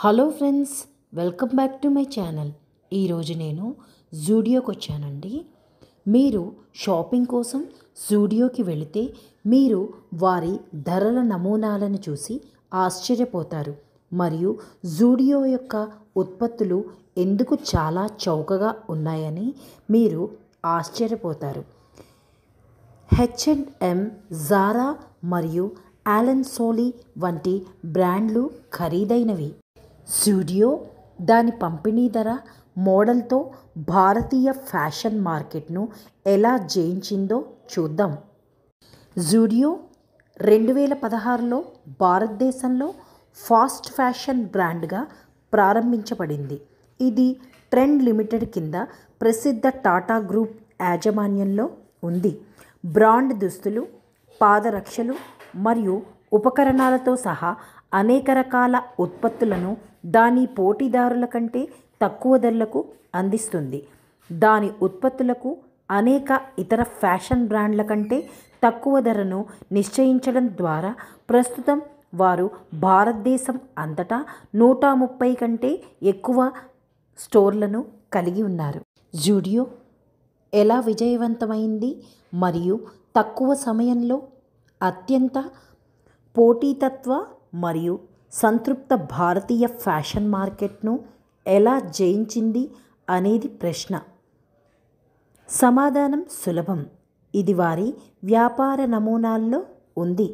hello friends welcome back to my channel ఈరోజు నేను జూడియోకి వచ్చానండి మీరు షాపింగ్ కోసం జూడియోకి వెళితే మీరు వారి ధరల నమూనాలను చూసి ఆశ్చర్యపోతారు మరియు జూడియో యొక్క ఉత్పత్తులు ఎందుకు చాలా చౌకగా ఉన్నాయని మీరు ఆశ్చర్యపోతారు హెచ్ అండ్ ఎం జారా మరియు ఆలన్ సోలీ వంటి బ్రాండ్లు ఖరీదైనవి జూడియో దాని పంపిణీ ధర మోడల్తో భారతీయ ఫ్యాషన్ మార్కెట్ను ఎలా జయించిందో చూద్దాం జూడియో రెండు వేల పదహారులో భారతదేశంలో ఫాస్ట్ ఫ్యాషన్ బ్రాండ్గా ప్రారంభించబడింది ఇది ట్రెండ్ లిమిటెడ్ కింద ప్రసిద్ధ టాటా గ్రూప్ యాజమాన్యంలో ఉంది బ్రాండ్ దుస్తులు పాదరక్షలు మరియు ఉపకరణాలతో సహా అనేక రకాల ఉత్పత్తులను దాని పోటీదారుల కంటే తక్కువ ధరలకు అందిస్తుంది దాని ఉత్పత్తులకు అనేక ఇతర ఫ్యాషన్ బ్రాండ్ల కంటే తక్కువ ధరను నిశ్చయించడం ద్వారా ప్రస్తుతం వారు భారతదేశం అంతటా నూట ముప్పై కంటే ఎక్కువ స్టోర్లను కలిగి ఉన్నారు జూడియో ఎలా విజయవంతమైంది మరియు తక్కువ సమయంలో అత్యంత పోటీతత్వ మరియు సంతృప్త భారతీయ ఫ్యాషన్ మార్కెట్ను ఎలా జయించింది అనేది ప్రశ్న సమాధానం సులభం ఇది వారి వ్యాపార నమూనాల్లో ఉంది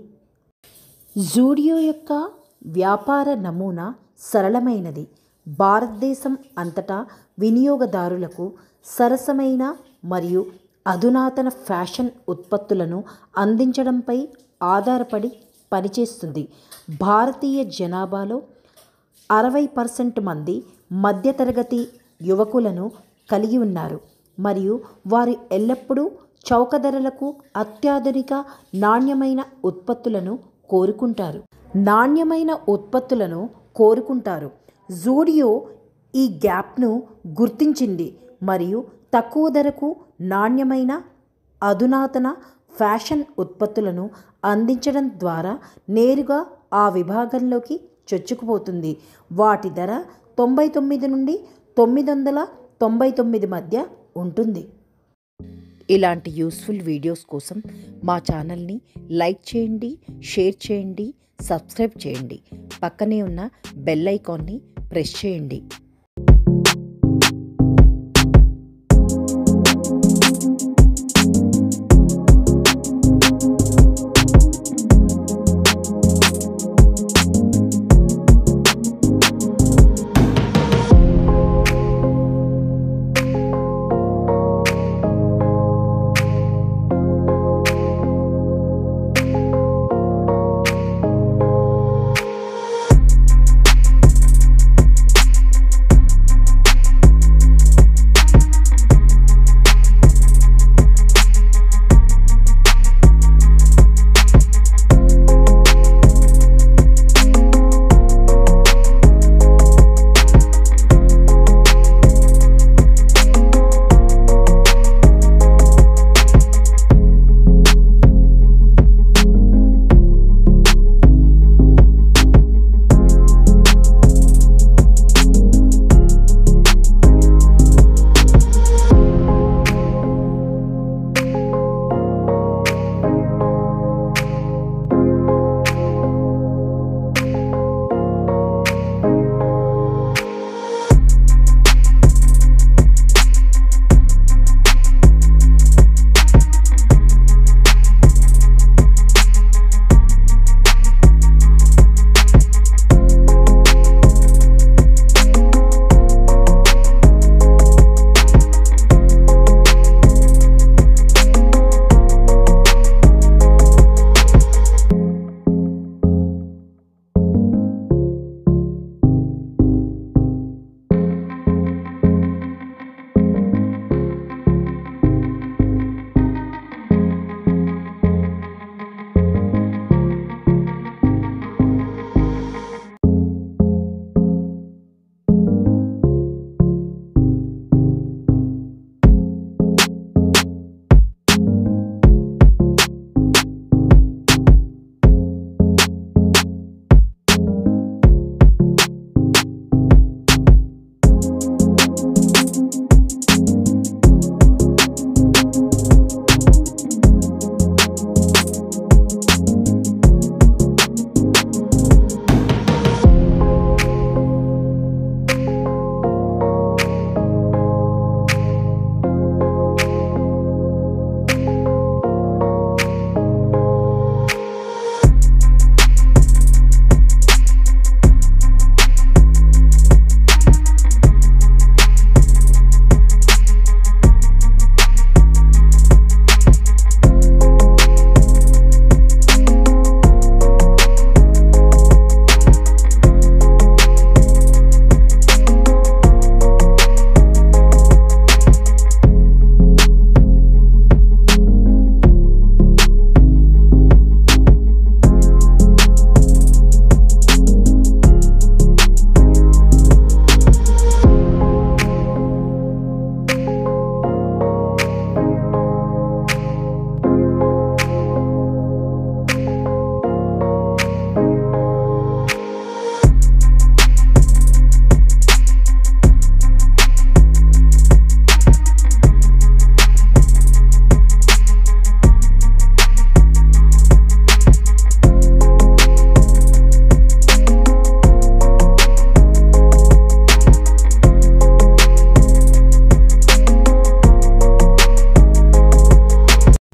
జూడియో యొక్క వ్యాపార నమూనా సరళమైనది భారతదేశం అంతటా వినియోగదారులకు సరసమైన మరియు అధునాతన ఫ్యాషన్ ఉత్పత్తులను అందించడంపై ఆధారపడి పనిచేస్తుంది భారతీయ జనాభాలో అరవై పర్సెంట్ మంది మధ్యతరగతి యువకులను కలిగి ఉన్నారు మరియు వారు ఎల్లప్పుడూ చౌక ధరలకు అత్యాధునిక నాణ్యమైన ఉత్పత్తులను కోరుకుంటారు నాణ్యమైన ఉత్పత్తులను కోరుకుంటారు జూడియో ఈ గ్యాప్ను గుర్తించింది మరియు తక్కువ ధరకు నాణ్యమైన అధునాతన ఫ్యాషన్ ఉత్పత్తులను అందించడం ద్వారా నేరుగా ఆ విభాగంలోకి చొచ్చుకుపోతుంది వాటి ధర తొంభై తొమ్మిది నుండి తొమ్మిది వందల తొంభై తొమ్మిది మధ్య ఉంటుంది ఇలాంటి యూస్ఫుల్ వీడియోస్ కోసం మా ఛానల్ని లైక్ చేయండి షేర్ చేయండి సబ్స్క్రైబ్ చేయండి పక్కనే ఉన్న బెల్ ఐకాన్ని ప్రెస్ చేయండి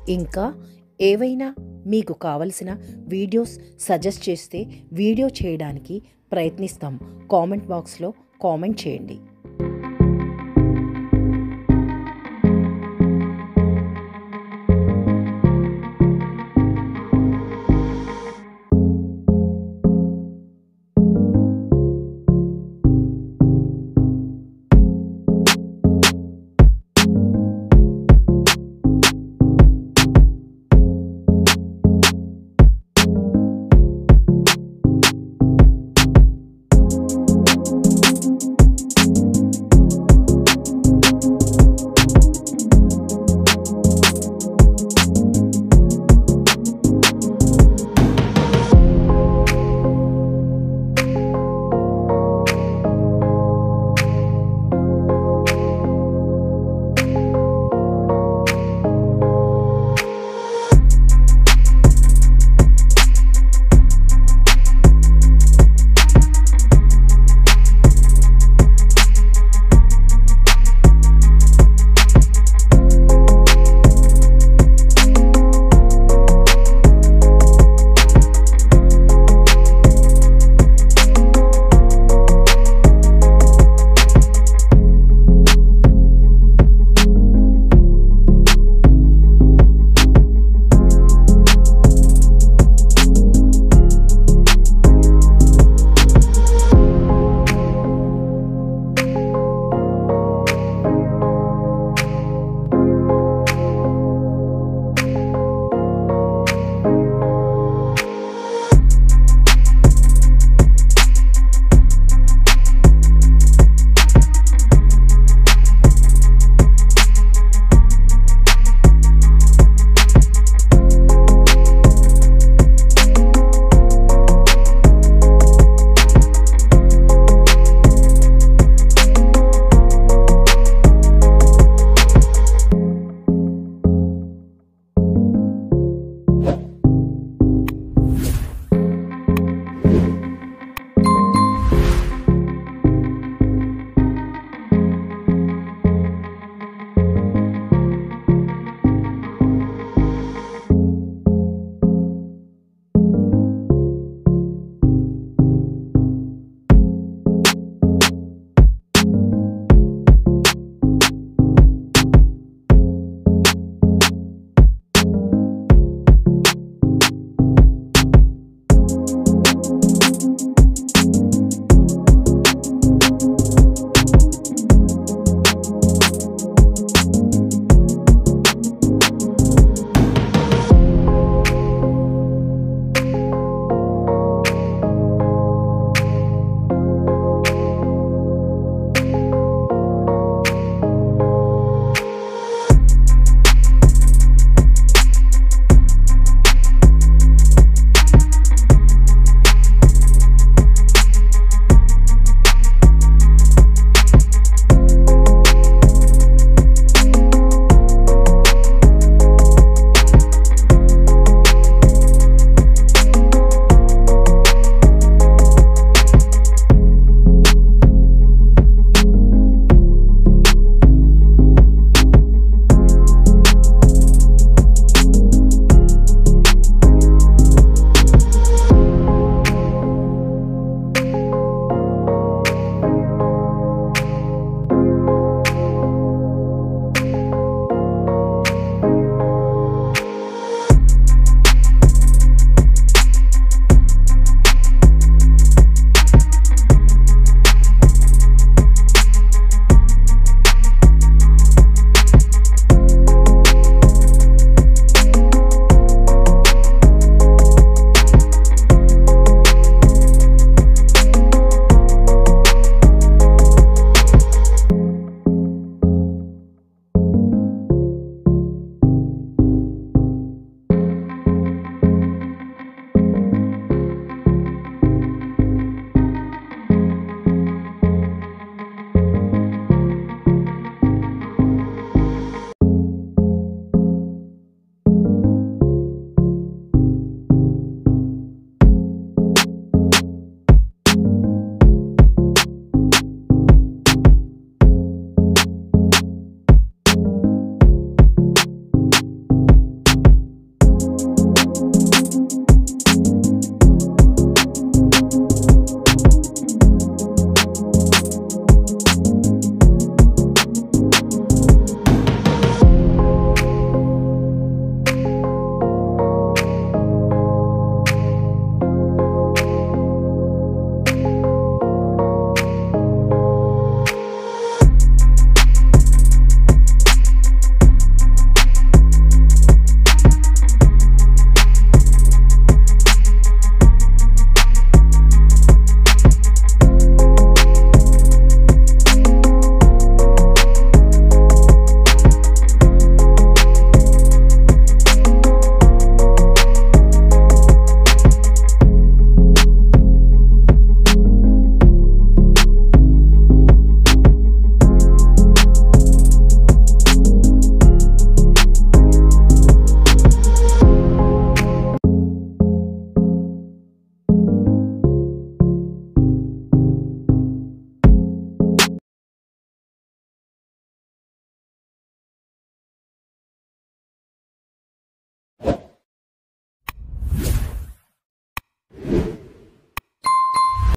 ఇంకా ఏవైనా మీకు కావలసిన వీడియోస్ సజెస్ట్ చేస్తే వీడియో చేయడానికి ప్రయత్నిస్తాం కామెంట్ బాక్స్లో కామెంట్ చేయండి